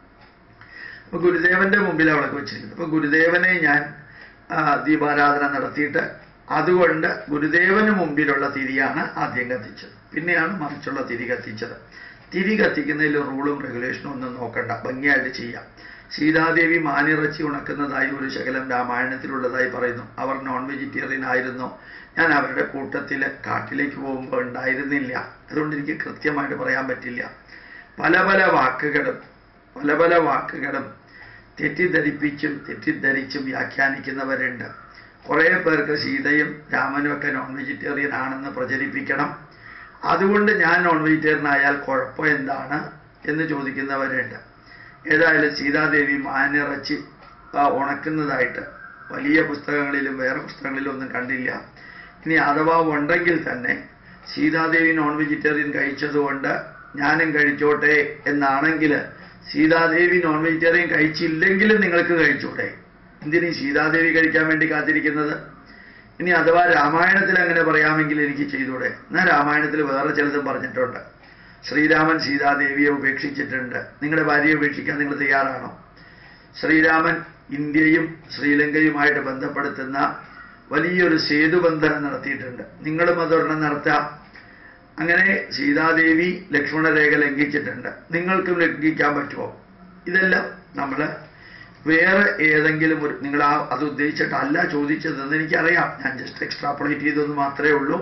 അപ്പൊ ഗുരുദേവന്റെ മുമ്പിൽ അവിടെ വെച്ചിരിക്കുന്നത് അപ്പൊ ഗുരുദേവനെ ഞാൻ ആ, ദീപാരാധന നടത്തിയിട്ട് അതുകൊണ്ട് ഗുരുദേവന് മുമ്പിലുള്ള തിരിയാണ് ആദ്യം കത്തിച്ചത് പിന്നെയാണ് മറിച്ചുള്ള തിരി കത്തിച്ചത് തിരി കത്തിക്കുന്നതിൽ റൂളും റെഗുലേഷനും ഒന്നും നോക്കണ്ട ഭംഗിയായിട്ട് ചെയ്യാം സീതാദേവി മാനിറച്ചി ഉണക്കുന്നതായി ഒരു ശകലം രാമായണത്തിലുള്ളതായി പറയുന്നു അവർ നോൺ വെജിറ്റേറിയൻ ആയിരുന്നു ഞാൻ അവരുടെ കൂട്ടത്തിൽ കാട്ടിലേക്ക് പോകുമ്പോൾ ഉണ്ടായിരുന്നില്ല അതുകൊണ്ട് എനിക്ക് കൃത്യമായിട്ട് പറയാൻ പറ്റില്ല പല പല വാക്കുകളും പല പല വാക്കുകളും തെറ്റിദ്ധരിപ്പിച്ചും തെറ്റിദ്ധരിച്ചും വ്യാഖ്യാനിക്കുന്നവരുണ്ട് കുറേ പേർക്ക് സീതയും രാമനും ഒക്കെ നോൺ വെജിറ്റേറിയൻ ആണെന്ന് പ്രചരിപ്പിക്കണം അതുകൊണ്ട് ഞാൻ നോൺ വെജിറ്റേറിയൻ ആയാൽ കുഴപ്പം എന്താണ് എന്ന് ചോദിക്കുന്നവരുണ്ട് ഏതായാലും സീതാദേവി മാനിറച്ചി ആ, ഉണക്കുന്നതായിട്ട് വലിയ പുസ്തകങ്ങളിലും വേറെ പുസ്തകങ്ങളിലും ഒന്നും കണ്ടില്ല ഇനി അഥവാ ഉണ്ടെങ്കിൽ തന്നെ സീതാദേവി നോൺ വെജിറ്റേറിയൻ കഴിച്ചതുകൊണ്ട് ഞാനും കഴിച്ചോട്ടെ എന്നാണെങ്കിൽ സീതാദേവി നോൺ വെജിറ്റേറിയൻ കഴിച്ചില്ലെങ്കിലും നിങ്ങൾക്ക് കഴിച്ചൂടെ എന്തിനീ സീതാദേവി കഴിക്കാൻ വേണ്ടി കാത്തിരിക്കുന്നത് ഇനി അഥവാ രാമായണത്തിൽ അങ്ങനെ പറയാമെങ്കിൽ എനിക്ക് ചെയ്തൂടെ എന്നാൽ രാമായണത്തിൽ വേറെ ചിലതും പറഞ്ഞിട്ടുണ്ട് ശ്രീരാമൻ സീതാദേവിയെ ഉപേക്ഷിച്ചിട്ടുണ്ട് നിങ്ങളുടെ ഭാര്യയെ ഉപേക്ഷിക്കാൻ നിങ്ങൾ തയ്യാറാണോ ശ്രീരാമൻ ഇന്ത്യയും ശ്രീലങ്കയുമായിട്ട് ബന്ധപ്പെടുത്തുന്ന വലിയൊരു സേതുബന്ധനം നടത്തിയിട്ടുണ്ട് നിങ്ങളും അതൊരെണ്ണം നടത്താം അങ്ങനെ സീതാദേവി ലക്ഷ്മണരേഖ ലംഘിച്ചിട്ടുണ്ട് നിങ്ങൾക്കും ലംഘിക്കാൻ പറ്റുമോ ഇതെല്ലാം നമ്മൾ വേറെ ഏതെങ്കിലും ഒരു നിങ്ങൾ ആ അത് ഉദ്ദേശിച്ചിട്ടല്ല ചോദിച്ചതെന്ന് എനിക്കറിയാം ഞാൻ ജസ്റ്റ് എക്സ്ട്രാപ്പുലേറ്റ് ചെയ്തതെന്ന് മാത്രമേ ഉള്ളൂ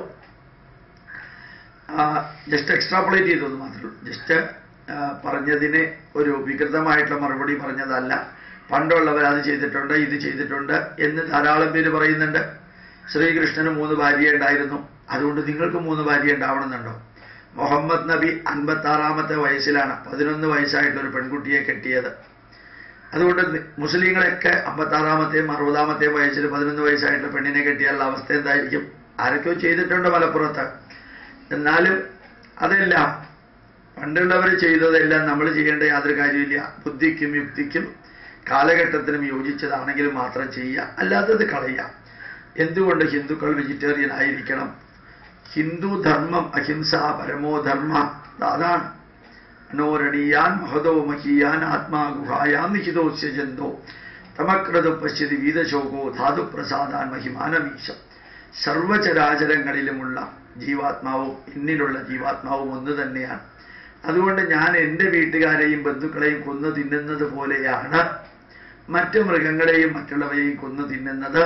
ജസ്റ്റ് എക്സ്ട്രാപ്പുലേറ്റ് ചെയ്തതെന്ന് മാത്രമേ ഉള്ളൂ ജസ്റ്റ് പറഞ്ഞതിന് ഒരു വികൃതമായിട്ടുള്ള മറുപടി പറഞ്ഞതല്ല പണ്ടുള്ളവർ അത് ചെയ്തിട്ടുണ്ട് ഇത് ചെയ്തിട്ടുണ്ട് എന്ന് ധാരാളം പേര് പറയുന്നുണ്ട് ശ്രീകൃഷ്ണന് മൂന്ന് ഭാര്യ ഉണ്ടായിരുന്നു അതുകൊണ്ട് നിങ്ങൾക്ക് മൂന്ന് ഭാര്യ ഉണ്ടാവണമെന്നുണ്ടോ മുഹമ്മദ് നബി അൻപത്തി ആറാമത്തെ വയസ്സിലാണ് പതിനൊന്ന് വയസ്സായിട്ടുള്ള ഒരു പെൺകുട്ടിയെ കെട്ടിയത് അതുകൊണ്ട് നി- മുസ്ലിങ്ങളൊക്കെ അമ്പത്താറാമത്തെയും അറുപതാമത്തെയും വയസ്സിൽ പതിനൊന്ന് വയസ്സായിട്ടുള്ള പെണ്ണിനെ കെട്ടിയാലുള്ള അവസ്ഥ എന്തായിരിക്കും ആരൊക്കെയോ ചെയ്തിട്ടുണ്ട് മലപ്പുറത്ത് എന്നാലും അതെല്ലാം പണ്ടുള്ളവർ ചെയ്തതെല്ലാം നമ്മൾ ചെയ്യേണ്ട യാതൊരു കാര്യമില്ല ബുദ്ധിക്കും യുക്തിക്കും കാലഘട്ടത്തിനും യോജിച്ചതാണെങ്കിൽ മാത്രം ചെയ്യുക അല്ലാത്തത് കളയുക എന്തുകൊണ്ട് ഹിന്ദുക്കൾ വെജിറ്റേറിയൻ ആയിരിക്കണം ഹിന്ദു ധർമ്മം അഹിംസ പരമോ ധർമ്മ അതാണ് മനോരണീയാൻ മഹതോ മഹീയാൻ ആത്മാ ഗുഹായാം നിഹിതോസ്യ ജന്തോ തമക്രതു പശ്യതി വീതശോകോ ധാതുപ്രസാദാൻ മഹിമാനമീശം സർവചരാചരങ്ങളിലുമുള്ള ജീവാത്മാവും എന്നിലുള്ള ജീവാത്മാവും ഒന്ന് തന്നെയാണ് അതുകൊണ്ട് ഞാൻ എൻ്റെ വീട്ടുകാരെയും ബന്ധുക്കളെയും കൊന്നു തിന്നുന്നത് പോലെയാണ് മറ്റു മൃഗങ്ങളെയും മറ്റുള്ളവയെയും കൊന്നു തിന്നുന്നത്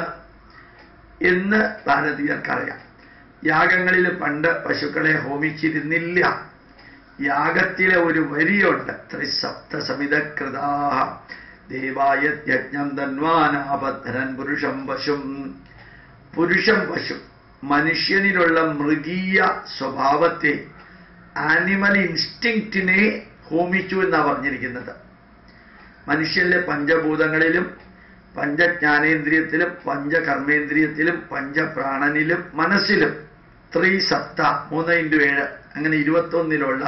എന്ന് ഭാരതീയർക്കറിയാം യാഗങ്ങളിൽ പണ്ട് പശുക്കളെ ഹോമിച്ചിരുന്നില്ല യാഗത്തിലെ ഒരു വരിയുണ്ട് ത്രിസപ്ത സമിതകൃതാ ദേവായ യജ്ഞം ധന്വാനാഭദ്രൻ പുരുഷം പശും പുരുഷം പശു മനുഷ്യനിലുള്ള മൃഗീയ സ്വഭാവത്തെ ആനിമൽ ഇൻസ്റ്റിങ്ക്റ്റിനെ ഹോമിച്ചു എന്നാ പറഞ്ഞിരിക്കുന്നത് മനുഷ്യന്റെ പഞ്ചഭൂതങ്ങളിലും പഞ്ചജ്ഞാനേന്ദ്രിയത്തിലും പഞ്ചകർമ്മേന്ദ്രിയത്തിലും പഞ്ചപ്രാണനിലും മനസ്സിലും ത്രീ സപ്ത മൂന്ന് ഇൻറ്റു ഏഴ് അങ്ങനെ ഇരുപത്തൊന്നിലുള്ള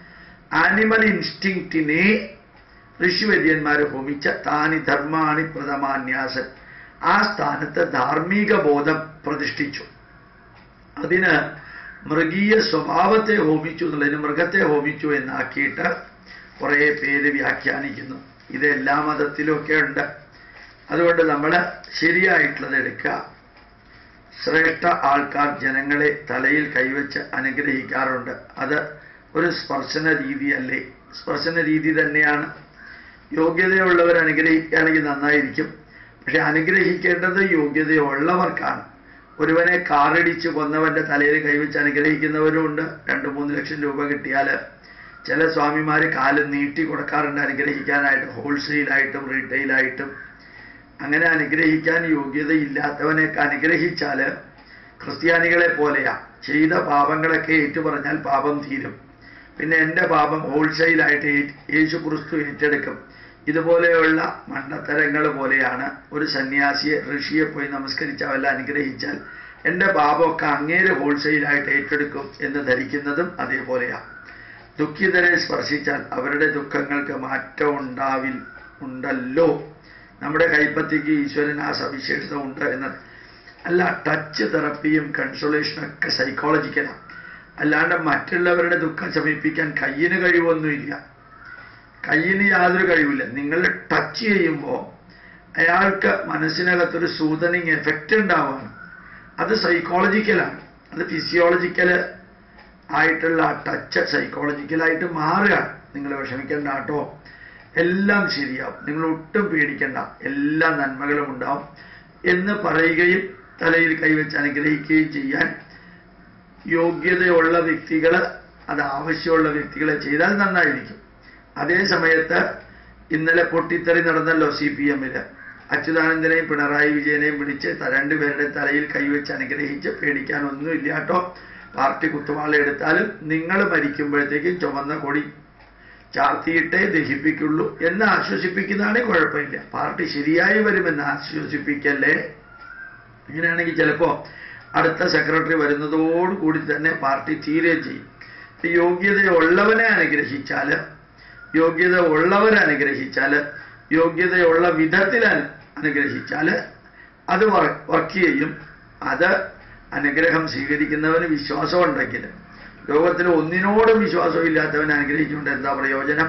ആനിമൽ ഇൻസ്റ്റിങ്ക്റ്റിനെ ഋഷിവര്യന്മാർ ഹോമിച്ച താനി ധർമാണി പ്രഥമാന്യാസൻ ആ സ്ഥാനത്ത് ധാർമ്മിക ബോധം പ്രതിഷ്ഠിച്ചു അതിന് മൃഗീയ സ്വഭാവത്തെ ഹോമിച്ചു എന്നുള്ളതിന് മൃഗത്തെ ഹോമിച്ചു എന്നാക്കിയിട്ട് കുറേ പേര് വ്യാഖ്യാനിക്കുന്നു ഇത് എല്ലാ മതത്തിലുമൊക്കെ ഉണ്ട് അതുകൊണ്ട് നമ്മൾ ശരിയായിട്ടുള്ളത് എടുക്കുക ശ്രേഷ്ഠ ആൾക്കാർ ജനങ്ങളെ തലയിൽ കൈവച്ച് അനുഗ്രഹിക്കാറുണ്ട് അത് ഒരു സ്പർശന രീതിയല്ലേ സ്പർശന രീതി തന്നെയാണ് യോഗ്യതയുള്ളവർ അനുഗ്രഹിക്കുകയാണെങ്കിൽ നന്നായിരിക്കും പക്ഷെ അനുഗ്രഹിക്കേണ്ടത് യോഗ്യതയുള്ളവർക്കാണ് ഒരുവനെ കാറിടിച്ച് കൊന്നവന്റെ തലയിൽ കൈവച്ച് അനുഗ്രഹിക്കുന്നവരുമുണ്ട് രണ്ട് മൂന്ന് ലക്ഷം രൂപ കിട്ടിയാൽ ചില സ്വാമിമാർ കാല് നീട്ടി കൊടുക്കാറുണ്ട് അനുഗ്രഹിക്കാനായിട്ട് ഹോൾസെയിലായിട്ടും റീറ്റെയിലായിട്ടും അങ്ങനെ അനുഗ്രഹിക്കാൻ യോഗ്യതയില്ലാത്തവനെയൊക്കെ അനുഗ്രഹിച്ചാൽ ക്രിസ്ത്യാനികളെ പോലെയാ ചെയ്ത പാപങ്ങളൊക്കെ ഏറ്റുപറഞ്ഞാൽ പാപം തീരും പിന്നെ എൻ്റെ പാപം ഹോൾസെയിലായിട്ട് യേശു ക്രിസ്തു ഏറ്റെടുക്കും ഇതുപോലെയുള്ള മണ്ടത്തരങ്ങൾ പോലെയാണ് ഒരു സന്യാസിയെ ഋഷിയെ പോയി നമസ്കരിച്ച് അവല്ല അനുഗ്രഹിച്ചാൽ എൻ്റെ പാപമൊക്കെ അങ്ങേര് ഹോൾസെയിലായിട്ട് ഏറ്റെടുക്കും എന്ന് ധരിക്കുന്നതും അതേപോലെയാണ് ദുഃഖിതരെ സ്പർശിച്ചാൽ അവരുടെ ദുഃഖങ്ങൾക്ക് മാറ്റം ഉണ്ടാവിൽ ഉണ്ടല്ലോ നമ്മുടെ കൈപ്പത്തിക്ക് ഈശ്വരൻ ആ സവിശേഷത ഉണ്ട് എന്ന് അല്ല ടച്ച് തെറപ്പിയും കൺസോളേഷനും ഒക്കെ സൈക്കോളജിക്കലാണ് അല്ലാണ്ട് മറ്റുള്ളവരുടെ ദുഃഖം ശമിപ്പിക്കാൻ കയ്യിന് കഴിവൊന്നുമില്ല കയ്യിന് യാതൊരു കഴിവില്ല നിങ്ങൾ ടച്ച് ചെയ്യുമ്പോൾ അയാൾക്ക് മനസ്സിനകത്തൊരു സൂതനിങ് എഫക്റ്റ് ഉണ്ടാവുകയാണ് അത് സൈക്കോളജിക്കലാണ് അത് ഫിസിയോളജിക്കൽ ആയിട്ടുള്ള ആ ടച്ച് സൈക്കോളജിക്കലായിട്ട് മാറുകയാണ് നിങ്ങൾ വിഷമിക്കേണ്ട കേട്ടോ എല്ലാം ശരിയാവും നിങ്ങൾ ഒട്ടും പേടിക്കേണ്ട എല്ലാ നന്മകളും ഉണ്ടാവും എന്ന് പറയുകയും തലയിൽ കൈവച്ച് അനുഗ്രഹിക്കുകയും ചെയ്യാൻ യോഗ്യതയുള്ള വ്യക്തികൾ അത് ആവശ്യമുള്ള വ്യക്തികളെ ചെയ്താൽ നന്നായിരിക്കും അതേ സമയത്ത് ഇന്നലെ പൊട്ടിത്തെറി നടന്നല്ലോ സി പി എമ്മില് അച്യുതാനന്ദനെയും പിണറായി വിജയനെയും പിടിച്ച് രണ്ടുപേരുടെ തലയിൽ കൈവച്ച് അനുഗ്രഹിച്ച് പേടിക്കാനൊന്നുമില്ല കേട്ടോ പാർട്ടി കുത്തുവാള എടുത്താലും നിങ്ങൾ മരിക്കുമ്പോഴത്തേക്കും ചുമന്ന കൊടി ചാർത്തിയിട്ടേ ദഹിപ്പിക്കുള്ളൂ എന്ന് ആശ്വസിപ്പിക്കുന്നതാണ് കുഴപ്പമില്ല പാർട്ടി ശരിയായി വരുമെന്ന് ആശ്വസിപ്പിക്കല്ലേ ഇങ്ങനെയാണെങ്കിൽ ചിലപ്പോ അടുത്ത സെക്രട്ടറി വരുന്നതോടുകൂടി തന്നെ പാർട്ടി തീരെ ചെയ്യും യോഗ്യതയുള്ളവനെ അനുഗ്രഹിച്ചാൽ യോഗ്യത ഉള്ളവരെ അനുഗ്രഹിച്ചാൽ യോഗ്യതയുള്ള വിധത്തിൽ അനുഗ്രഹിച്ചാൽ അത് വർക്ക് ചെയ്യും അത് അനുഗ്രഹം സ്വീകരിക്കുന്നവന് വിശ്വാസം ഉണ്ടെങ്കിൽ ലോകത്തിൽ ഒന്നിനോടും വിശ്വാസം ഇല്ലാത്തവൻ അനുഗ്രഹിച്ചുകൊണ്ട് എന്താ പ്രയോജനം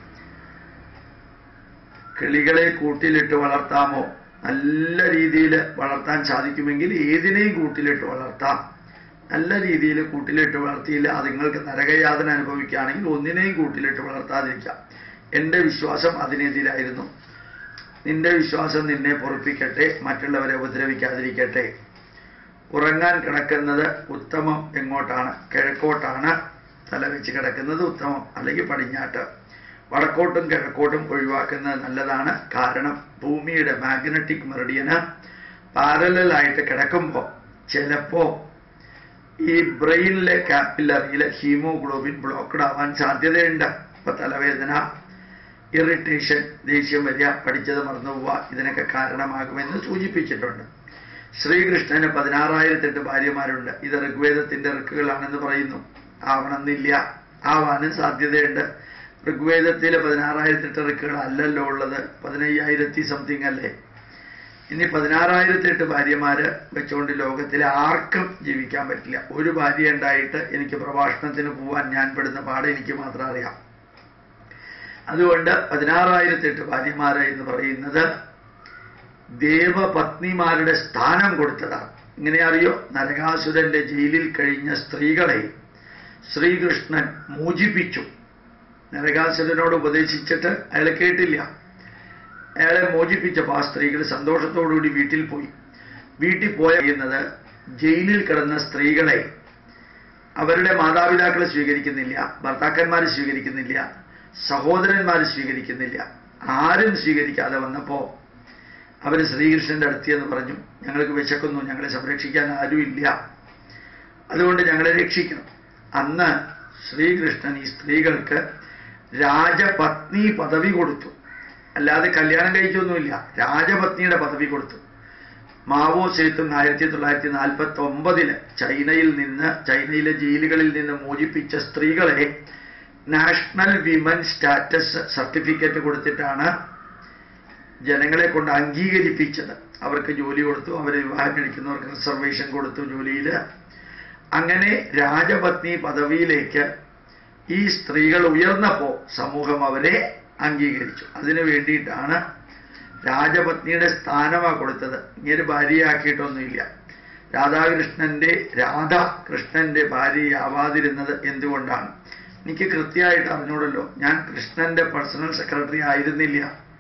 കിളികളെ കൂട്ടിലിട്ട് വളർത്താമോ നല്ല രീതിയിൽ വളർത്താൻ സാധിക്കുമെങ്കിൽ ഏതിനെയും കൂട്ടിലിട്ട് വളർത്താം നല്ല രീതിയിൽ കൂട്ടിലിട്ട് വളർത്തിയില്ല അതുങ്ങൾക്ക് നരകയാതന അനുഭവിക്കുകയാണെങ്കിൽ ഒന്നിനെയും കൂട്ടിലിട്ട് വളർത്താതിരിക്കാം എൻ്റെ വിശ്വാസം അതിനെതിരായിരുന്നു നിന്റെ വിശ്വാസം നിന്നെ പൊറപ്പിക്കട്ടെ മറ്റുള്ളവരെ ഉപദ്രവിക്കാതിരിക്കട്ടെ ഉറങ്ങാൻ കിടക്കുന്നത് ഉത്തമം എങ്ങോട്ടാണ് കിഴക്കോട്ടാണ് തല വെച്ച് കിടക്കുന്നത് ഉത്തമം അല്ലെങ്കിൽ പടിഞ്ഞാട്ട് വടക്കോട്ടും കിഴക്കോട്ടും ഒഴിവാക്കുന്നത് നല്ലതാണ് കാരണം ഭൂമിയുടെ മാഗ്നറ്റിക് മെറിഡിയന് പാരലായിട്ട് കിടക്കുമ്പോൾ ചിലപ്പോൾ ഈ ബ്രെയിനിലെ കാപ്പിലറിയിലെ ഹീമോഗ്ലോബിൻ ബ്ലോക്കഡ് ആവാൻ സാധ്യതയുണ്ട് ഇപ്പൊ തലവേദന ഇറിറ്റേഷൻ ദേഷ്യം വരിക പഠിച്ചത് മറന്നു പോവുക ഇതിനൊക്കെ കാരണമാകുമെന്ന് സൂചിപ്പിച്ചിട്ടുണ്ട് ശ്രീകൃഷ്ണന് പതിനാറായിരത്തെട്ട് ഭാര്യമാരുണ്ട് ഇത് ഋഗ്വേദത്തിന്റെ ഋക്കുകളാണെന്ന് പറയുന്നു ആവണമെന്നില്ല ആവാനും സാധ്യതയുണ്ട് ഋഗ്വേദത്തിലെ പതിനാറായിരത്തെട്ട് ഋക്കുകൾ അല്ലല്ലോ ഉള്ളത് പതിനയ്യായിരത്തി സംതിങ് അല്ലേ ഇനി പതിനാറായിരത്തെട്ട് ഭാര്യമാര് വെച്ചുകൊണ്ട് ലോകത്തിലെ ആർക്കും ജീവിക്കാൻ പറ്റില്ല ഒരു ഭാര്യ ഉണ്ടായിട്ട് എനിക്ക് പ്രഭാഷണത്തിന് പോവാൻ ഞാൻ പെടുന്ന പാട് എനിക്ക് മാത്രം അറിയാം അതുകൊണ്ട് പതിനാറായിരത്തെട്ട് ഭാര്യമാര് എന്ന് പറയുന്നത് ദേവപത്നിമാരുടെ സ്ഥാനം കൊടുത്തതാണ് ഇങ്ങനെ അറിയോ നരകാസുരന്റെ ജയിലിൽ കഴിഞ്ഞ സ്ത്രീകളെ ശ്രീകൃഷ്ണൻ മോചിപ്പിച്ചു നരകാസുരനോട് ഉപദേശിച്ചിട്ട് അയാൾ കേട്ടില്ല അയാളെ മോചിപ്പിച്ചപ്പോൾ ആ സ്ത്രീകൾ സന്തോഷത്തോടുകൂടി വീട്ടിൽ പോയി വീട്ടിൽ പോയെന്നത് ജയിലിൽ കിടന്ന സ്ത്രീകളെ അവരുടെ മാതാപിതാക്കളെ സ്വീകരിക്കുന്നില്ല ഭർത്താക്കന്മാർ സ്വീകരിക്കുന്നില്ല സഹോദരന്മാർ സ്വീകരിക്കുന്നില്ല ആരും സ്വീകരിക്കാതെ വന്നപ്പോൾ അവർ ശ്രീകൃഷ്ണന്റെ അടുത്തിയെന്ന് പറഞ്ഞു ഞങ്ങൾക്ക് വിശക്കുന്നു ഞങ്ങളെ സംരക്ഷിക്കാൻ ആരുമില്ല അതുകൊണ്ട് ഞങ്ങളെ രക്ഷിക്കണം അന്ന് ശ്രീകൃഷ്ണൻ ഈ സ്ത്രീകൾക്ക് രാജപത്നി പദവി കൊടുത്തു അല്ലാതെ കല്യാണം കഴിച്ചൊന്നുമില്ല രാജപത്നിയുടെ പദവി കൊടുത്തു മാവോ സേത്തുങ് ആയിരത്തി തൊള്ളായിരത്തി നാൽപ്പത്തി ഒമ്പതില് ചൈനയിൽ നിന്ന് ചൈനയിലെ ജയിലുകളിൽ നിന്ന് മോചിപ്പിച്ച സ്ത്രീകളെ നാഷണൽ വിമൻ സ്റ്റാറ്റസ് സർട്ടിഫിക്കറ്റ് കൊടുത്തിട്ടാണ് ജനങ്ങളെ കൊണ്ട് അംഗീകരിപ്പിച്ചത് അവർക്ക് ജോലി കൊടുത്തു അവരെ വിവാഹം കഴിക്കുന്നവർക്ക് റിസർവേഷൻ കൊടുത്തു ജോലിയിൽ അങ്ങനെ രാജപത്നി പദവിയിലേക്ക് ഈ സ്ത്രീകൾ ഉയർന്നപ്പോൾ സമൂഹം അവരെ അംഗീകരിച്ചു അതിനു വേണ്ടിയിട്ടാണ് രാജപത്നിയുടെ സ്ഥാനമാ കൊടുത്തത് ഇങ്ങനെ ഭാര്യയാക്കിയിട്ടൊന്നുമില്ല രാധാകൃഷ്ണന്റെ രാധ കൃഷ്ണന്റെ ഭാര്യയാവാതിരുന്നത് എന്തുകൊണ്ടാണ് എനിക്ക് കൃത്യമായിട്ട് അറിഞ്ഞൂടല്ലോ ഞാൻ കൃഷ്ണന്റെ പേഴ്സണൽ സെക്രട്ടറി ആയിരുന്നില്ല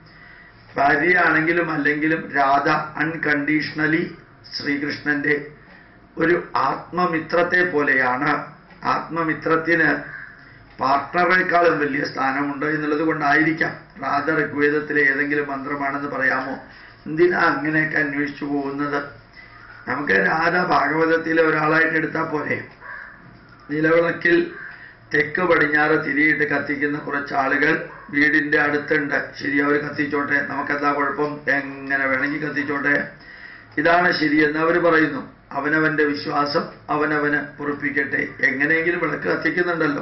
ഭാര്യയാണെങ്കിലും അല്ലെങ്കിലും രാധ അൺകണ്ടീഷണലി ശ്രീകൃഷ്ണന്റെ ഒരു ആത്മമിത്രത്തെ പോലെയാണ് ആത്മമിത്രത്തിന് പാർട്ട്ണറേക്കാളും വലിയ സ്ഥാനമുണ്ട് എന്നുള്ളത് കൊണ്ടായിരിക്കാം രാധ ഋഗ്വേദത്തിലെ ഏതെങ്കിലും മന്ത്രമാണെന്ന് പറയാമോ എന്തിനാ അങ്ങനെയൊക്കെ അന്വേഷിച്ചു പോകുന്നത് നമുക്ക് രാധ ഭാഗവതത്തിലെ ഒരാളായിട്ട് എടുത്താൽ പോരെ നിലവിളക്കിൽ തെക്ക് പടിഞ്ഞാറ് തിരിയിട്ട് കത്തിക്കുന്ന കുറച്ച് ആളുകൾ വീടിന്റെ അടുത്തുണ്ട് ശരി അവർ കത്തിച്ചോട്ടെ നമുക്കെന്താ കുഴപ്പം എങ്ങനെ വേണമെങ്കിൽ കത്തിച്ചോട്ടെ ഇതാണ് ശരിയെന്ന് അവർ പറയുന്നു അവനവന്റെ വിശ്വാസം അവനവന് ഉറപ്പിക്കട്ടെ എങ്ങനെയെങ്കിലും വിളക്ക് കത്തിക്കുന്നുണ്ടല്ലോ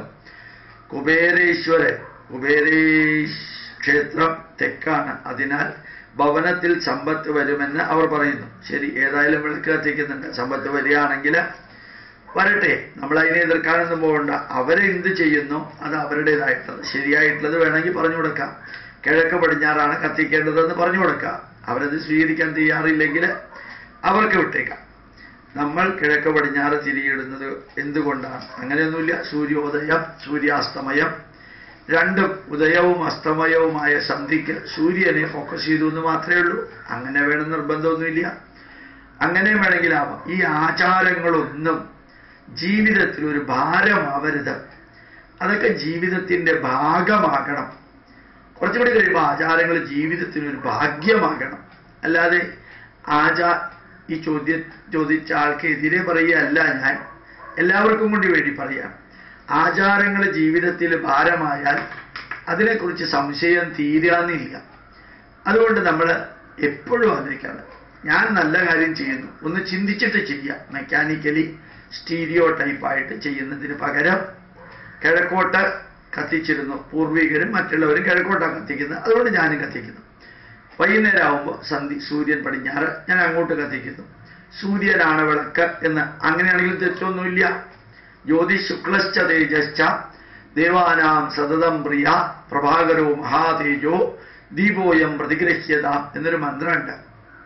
കുബേരേശ്വരൻ കുബേരേശ് ക്ഷേത്രം തെക്കാണ് അതിനാൽ ഭവനത്തിൽ സമ്പത്ത് വരുമെന്ന് അവർ പറയുന്നു ശരി ഏതായാലും വിളക്ക് കത്തിക്കുന്നുണ്ട് സമ്പത്ത് വരികയാണെങ്കിൽ വരട്ടെ നമ്മൾ അതിനെ എതിർക്കാനൊന്നും പോകണ്ട അവരെന്ത് ചെയ്യുന്നു അത് അവരുടേതായിട്ടുള്ളത് ശരിയായിട്ടുള്ളത് വേണമെങ്കിൽ പറഞ്ഞു കൊടുക്കാം കിഴക്ക് പടിഞ്ഞാറാണ് കത്തിക്കേണ്ടതെന്ന് പറഞ്ഞു കൊടുക്കാം അവരത് സ്വീകരിക്കാൻ തയ്യാറില്ലെങ്കിൽ അവർക്ക് വിട്ടേക്കാം നമ്മൾ കിഴക്ക് പടിഞ്ഞാറ് തിരിയിടുന്നത് എന്തുകൊണ്ടാണ് അങ്ങനെയൊന്നുമില്ല സൂര്യോദയം സൂര്യാസ്തമയം രണ്ടും ഉദയവും അസ്തമയവുമായ സന്ധിക്ക് സൂര്യനെ ഫോക്കസ് ചെയ്തു എന്ന് മാത്രമേ ഉള്ളൂ അങ്ങനെ വേണം നിർബന്ധമൊന്നുമില്ല അങ്ങനെ വേണമെങ്കിലാവാം ഈ ആചാരങ്ങളൊന്നും ജീവിതത്തിൽ ഒരു ഭാരമാവരുത് അതൊക്കെ ജീവിതത്തിന്റെ ഭാഗമാകണം കുറച്ചുകൂടി കഴിയുമ്പോൾ ആചാരങ്ങൾ ജീവിതത്തിന് ഒരു ഭാഗ്യമാകണം അല്ലാതെ ആചാ ഈ ചോദ്യം ചോദിച്ച ആൾക്ക് എതിരെ പറയുകയല്ല ഞാൻ എല്ലാവർക്കും കൂടി വേണ്ടി പറയാം ആചാരങ്ങൾ ജീവിതത്തിൽ ഭാരമായാൽ അതിനെക്കുറിച്ച് സംശയം തീരാന്നില്ല അതുകൊണ്ട് നമ്മൾ എപ്പോഴും ആലോചിക്കാണ് ഞാൻ നല്ല കാര്യം ചെയ്യുന്നു ഒന്ന് ചിന്തിച്ചിട്ട് ചെയ്യാം മെക്കാനിക്കലി സ്റ്റീരിയോ ടൈപ്പായിട്ട് ചെയ്യുന്നതിന് പകരം കിഴക്കോട്ട് കത്തിച്ചിരുന്നു പൂർവികരും മറ്റുള്ളവരും കിഴക്കോട്ടാണ് കത്തിക്കുന്നത് അതുകൊണ്ട് ഞാനും കത്തിക്കുന്നു വൈകുന്നേരം ആവുമ്പോൾ സന്ധി സൂര്യൻ പടിഞ്ഞാറ് ഞാൻ അങ്ങോട്ട് കത്തിക്കുന്നു സൂര്യനാണ് വിളക്ക് എന്ന് അങ്ങനെയാണെങ്കിൽ തെറ്റൊന്നുമില്ല ജ്യോതി ശുക്ലശ്ച തേജശ്ച ദേവാനാം സതതം പ്രിയ പ്രഭാകരോ മഹാതേജോ ദീപോയം പ്രതിഗ്രഹ്യത എന്നൊരു മന്ത്രമുണ്ട്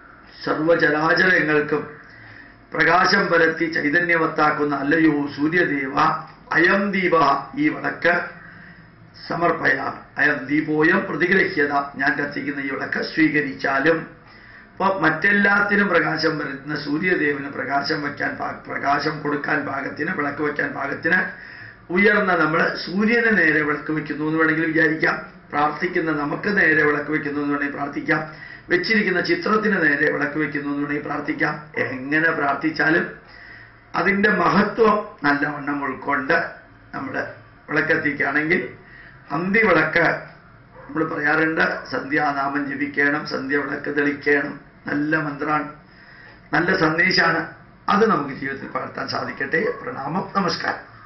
സർവചരാചരങ്ങൾക്കും പ്രകാശം പരത്തി ചൈതന്യവത്താക്കുന്ന അല്ലയോ സൂര്യദേവ അയം ദീപ ഈ വിളക്ക് സമർപ്പയ അയം ദീപോയം പ്രതിഗ്രഹ്യത ഞാൻ കത്തിക്കുന്ന ഈ വിളക്ക് സ്വീകരിച്ചാലും അപ്പൊ മറ്റെല്ലാത്തിനും പ്രകാശം വരുന്ന സൂര്യദേവന് പ്രകാശം വയ്ക്കാൻ പാ- പ്രകാശം കൊടുക്കാൻ പാകത്തിന് വിളക്ക് വയ്ക്കാൻ പാകത്തിന് ഉയർന്ന നമ്മൾ സൂര്യന് നേരെ വിളക്ക് വെക്കുന്നു എന്ന് വേണമെങ്കിൽ വിചാരിക്കാം പ്രാർത്ഥിക്കുന്ന നമുക്ക് നേരെ വിളക്ക് വെക്കുന്നു എന്ന് വേണമെങ്കിൽ പ്രാർത്ഥിക്കാം വെച്ചിരിക്കുന്ന ചിത്രത്തിന് നേരെ വിളക്ക് വെക്കുന്നു എന്ന് വേണമെങ്കിൽ പ്രാർത്ഥിക്കാം എങ്ങനെ പ്രാർത്ഥിച്ചാലും അതിൻ്റെ മഹത്വം നല്ലവണ്ണം ഉൾക്കൊണ്ട് നമ്മൾ വിളക്കെത്തിക്കുകയാണെങ്കിൽ അന്തി വിളക്ക് നമ്മൾ പറയാറുണ്ട് സന്ധ്യാനാമം ജപിക്കണം സന്ധ്യ വിളക്ക് തെളിക്കണം നല്ല മന്ത്രമാണ് നല്ല സന്ദേശമാണ് അത് നമുക്ക് ജീവിതത്തിൽ പകർത്താൻ സാധിക്കട്ടെ പ്രണാമം നമസ്കാരം